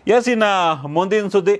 S ಇನ್ನು ಮುಂದಿನ ಸುದ್ದಿ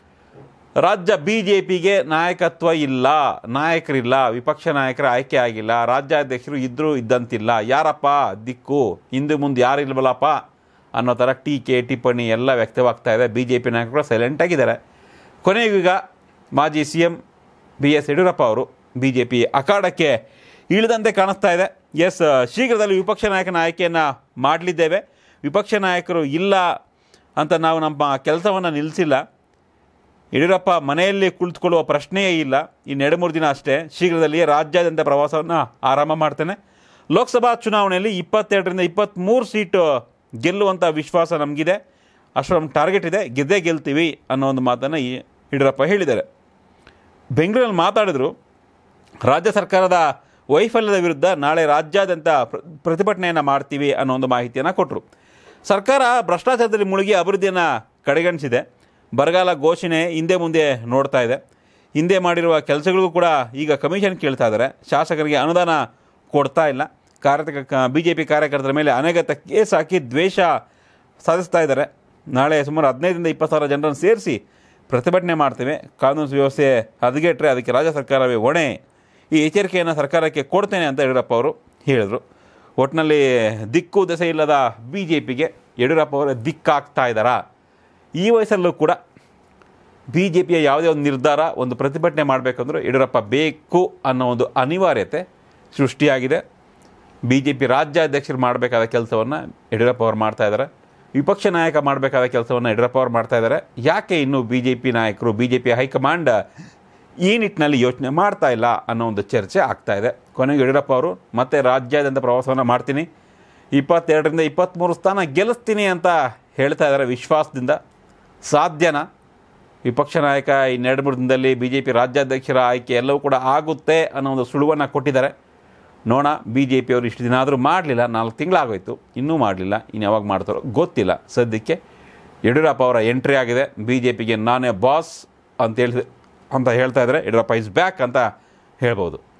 ರಾಜ್ಯ ಬಿ ಜೆ ಪಿಗೆ ನಾಯಕತ್ವ ಇಲ್ಲ ನಾಯಕರಿಲ್ಲ ವಿಪಕ್ಷ ನಾಯಕರ ಆಯ್ಕೆ ಆಗಿಲ್ಲ ರಾಜ್ಯಾಧ್ಯಕ್ಷರು ಇದ್ದರೂ ಇದ್ದಂತಿಲ್ಲ ಯಾರಪ್ಪ ದಿಕ್ಕು ಹಿಂದೆ ಮುಂದೆ ಯಾರು ಇಲ್ವಲ್ಲಪ್ಪ ಅನ್ನೋ ಥರ ಟೀಕೆ ಟಿಪ್ಪಣಿ ಎಲ್ಲ ವ್ಯಕ್ತವಾಗ್ತಾ ಇದೆ ಬಿ ಜೆ ಪಿ ನಾಯಕರು ಸೈಲೆಂಟಾಗಿದ್ದಾರೆ ಕೊನೆಗೂ ಈಗ ಮಾಜಿ C M B S Yediyurappa ಅವರು ಬಿ ಜೆ ಪಿ ಅಖಾಡಕ್ಕೆ ಇಳಿದಂತೆ ಕಾಣಿಸ್ತಾ ಇದೆ ಎಸ್ ಶೀಘ್ರದಲ್ಲಿ ವಿಪಕ್ಷ ನಾಯಕನ ಆಯ್ಕೆಯನ್ನು ಮಾಡಲಿದ್ದೇವೆ ವಿಪಕ್ಷ ನಾಯಕರು ಇಲ್ಲ ಅಂತ ನಾವು ನಮ್ಮ ಕೆಲಸವನ್ನು ನಿಲ್ಲಿಸಿಲ್ಲ ಯಡಿಯೂರಪ್ಪ ಮನೆಯಲ್ಲಿ ಕುಳಿತುಕೊಳ್ಳುವ ಪ್ರಶ್ನೆಯೇ ಇಲ್ಲ ಇನ್ನು ಎರಡು ಮೂರು ದಿನ ಅಷ್ಟೇ ಶೀಘ್ರದಲ್ಲಿಯೇ ರಾಜ್ಯಾದ್ಯಂತ ಪ್ರವಾಸವನ್ನು ಆರಂಭ ಮಾಡ್ತೇನೆ ಲೋಕಸಭಾ ಚುನಾವಣೆಯಲ್ಲಿ ಇಪ್ಪತ್ತೆರಡರಿಂದ ಇಪ್ಪತ್ತ್ಮೂರು ಸೀಟು ಗೆಲ್ಲುವಂಥ ವಿಶ್ವಾಸ ನಮಗಿದೆ ಅಷ್ಟು ನಮ್ಮ ಟಾರ್ಗೆಟ್ ಇದೆ ಗೆದ್ದೇ ಗೆಲ್ತೀವಿ ಅನ್ನೋ ಒಂದು ಮಾತನ್ನು ಈ ಯಡಿಯೂರಪ್ಪ ಹೇಳಿದ್ದಾರೆ ಬೆಂಗಳೂರಲ್ಲಿ ಮಾತಾಡಿದ್ರು ರಾಜ್ಯ ಸರ್ಕಾರದ ವೈಫಲ್ಯದ ವಿರುದ್ಧ ನಾಳೆ ರಾಜ್ಯಾದ್ಯಂತ ಪ್ರ- ಪ್ರತಿಭಟನೆಯನ್ನು ಮಾಡ್ತೀವಿ ಅನ್ನೋ ಒಂದು ಮಾಹಿತಿಯನ್ನು ಕೊಟ್ಟರು ಸರ್ಕಾರ ಭ್ರಷ್ಟಾಚಾರದಲ್ಲಿ ಮುಳುಗಿ ಅಭಿವೃದ್ಧಿಯನ್ನು ಕಡೆಗಣಿಸಿದೆ ಬರಗಾಲ ಘೋಷಣೆ ಹಿಂದೆ ಮುಂದೆ ನೋಡ್ತಾ ಇದೆ ಹಿಂದೆ ಮಾಡಿರುವ ಕೆಲಸಗಳಿಗೂ ಕೂಡ ಈಗ ಕಮಿಷನ್ ಕೇಳ್ತಾ ಇದ್ದಾರೆ ಶಾಸಕರಿಗೆ ಅನುದಾನ ಕೊಡ್ತಾ ಇಲ್ಲ ಕಾರ್ಯಕ ಬಿ ಜೆ ಪಿ ಕಾರ್ಯಕರ್ತರ ಮೇಲೆ ಅನಗತ್ಯ ಕೇಸ್ ಹಾಕಿ ದ್ವೇಷ ಸಾಧಿಸ್ತಾ ಇದ್ದಾರೆ ನಾಳೆ ಸುಮಾರು ಹದಿನೈದರಿಂದ ಇಪ್ಪತ್ತು ಸಾವಿರ ಜನರನ್ನು ಸೇರಿಸಿ ಪ್ರತಿಭಟನೆ ಮಾಡ್ತೇವೆ ಕಾನೂನು ಸುವ್ಯವಸ್ಥೆ ಹದಗೆಟ್ರೆ ಅದಕ್ಕೆ ರಾಜ್ಯ ಸರ್ಕಾರವೇ ಹೊಣೆ ಈ ಎಚ್ಚರಿಕೆಯನ್ನು ಸರ್ಕಾರಕ್ಕೆ ಕೊಡ್ತೇನೆ ಅಂತ ಯಡಿಯೂರಪ್ಪ ಅವರು ಹೇಳಿದರು ಒಟ್ಟಿನಲ್ಲಿ ದಿಕ್ಕು ದೆಸೆ ಇಲ್ಲದ ಬಿ ಜೆ ಪಿಗೆ ಯಡಿಯೂರಪ್ಪ ಅವರೇ ದಿಕ್ಕಾಗ್ತಾ ಇದ್ದಾರಾ ಈ ವಯಸ್ಸಲ್ಲೂ ಕೂಡ ಬಿ ಜೆ ಪಿಯ ಯಾವುದೇ ಒಂದು ನಿರ್ಧಾರ ಒಂದು ಪ್ರತಿಭಟನೆ ಮಾಡಬೇಕಂದ್ರೂ ಯಡಿಯೂರಪ್ಪ ಬೇಕು ಅನ್ನೋ ಒಂದು ಅನಿವಾರ್ಯತೆ ಸೃಷ್ಟಿಯಾಗಿದೆ ಬಿ ಜೆ ಪಿ ರಾಜ್ಯಾಧ್ಯಕ್ಷರು ಮಾಡಬೇಕಾದ ಕೆಲಸವನ್ನು ಯಡಿಯೂರಪ್ಪ ಅವರು ಮಾಡ್ತಾ ಇದ್ದಾರೆ ವಿಪಕ್ಷ ನಾಯಕ ಮಾಡಬೇಕಾದ ಕೆಲಸವನ್ನು ಯಡಿಯೂರಪ್ಪ ಅವರು ಮಾಡ್ತಾ ಇದ್ದಾರೆ ಯಾಕೆ ಇನ್ನೂ ಬಿ ಜೆ ಪಿ ನಾಯಕರು ಬಿ ಜೆ ಪಿ ಹೈಕಮಾಂಡ್ ಈ ನಿಟ್ಟಿನಲ್ಲಿ ಯೋಚನೆ ಮಾಡ್ತಾ ಇಲ್ಲ ಅನ್ನೋ ಒಂದು ಚರ್ಚೆ ಆಗ್ತಾ ಇದೆ ಕೊನೆಗೆ ಯಡಿಯೂರಪ್ಪ ಅವರು ಮತ್ತೆ ರಾಜ್ಯಾದ್ಯಂತ ಪ್ರವಾಸವನ್ನು ಮಾಡ್ತೀನಿ ಇಪ್ಪತ್ತೆರಡರಿಂದ ಇಪ್ಪತ್ತ್ಮೂರು ಸ್ಥಾನ ಗೆಲ್ಲಿಸ್ತೀನಿ ಅಂತ ಹೇಳ್ತಾ ಇದ್ದಾರೆ ವಿಶ್ವಾಸದಿಂದ ಸಾಧ್ಯನಾ ವಿಪಕ್ಷ ನಾಯಕ ಇನ್ನೆರಡು ಮೂರು ದಿನದಲ್ಲಿ ಬಿ ಜೆ ಪಿ ರಾಜ್ಯಾಧ್ಯಕ್ಷರ ಆಯ್ಕೆ ಎಲ್ಲವೂ ಕೂಡ ಆಗುತ್ತೆ ಅನ್ನೋ ಒಂದು ಸುಳುವನ್ನು ಕೊಟ್ಟಿದ್ದಾರೆ ನೋಡೋಣ ಬಿ ಜೆ ಪಿಯವರು ಇಷ್ಟು ದಿನ ಆದರೂ ಮಾಡಲಿಲ್ಲ ನಾಲ್ಕು ತಿಂಗಳಾಗೋಯ್ತು ಇನ್ನೂ ಮಾಡಲಿಲ್ಲ ಇನ್ನು ಯಾವಾಗ ಮಾಡ್ತಾರೋ ಗೊತ್ತಿಲ್ಲ ಸದ್ಯಕ್ಕೆ ಯಡಿಯೂರಪ್ಪ ಅವರ ಎಂಟ್ರಿ ಆಗಿದೆ ಬಿ ಜೆ ಪಿಗೆ ನಾನೇ ಬಾಸ್ ಅಂತ ಹೇಳಿ ಅಂತ ಹೇಳ್ತಾ ಇದ್ದಾರೆ ಯಡಿಯೂರಪ್ಪ ಇಸ್ ಬ್ಯಾಕ್ ಅಂತ ಹೇಳ್ಬೋದು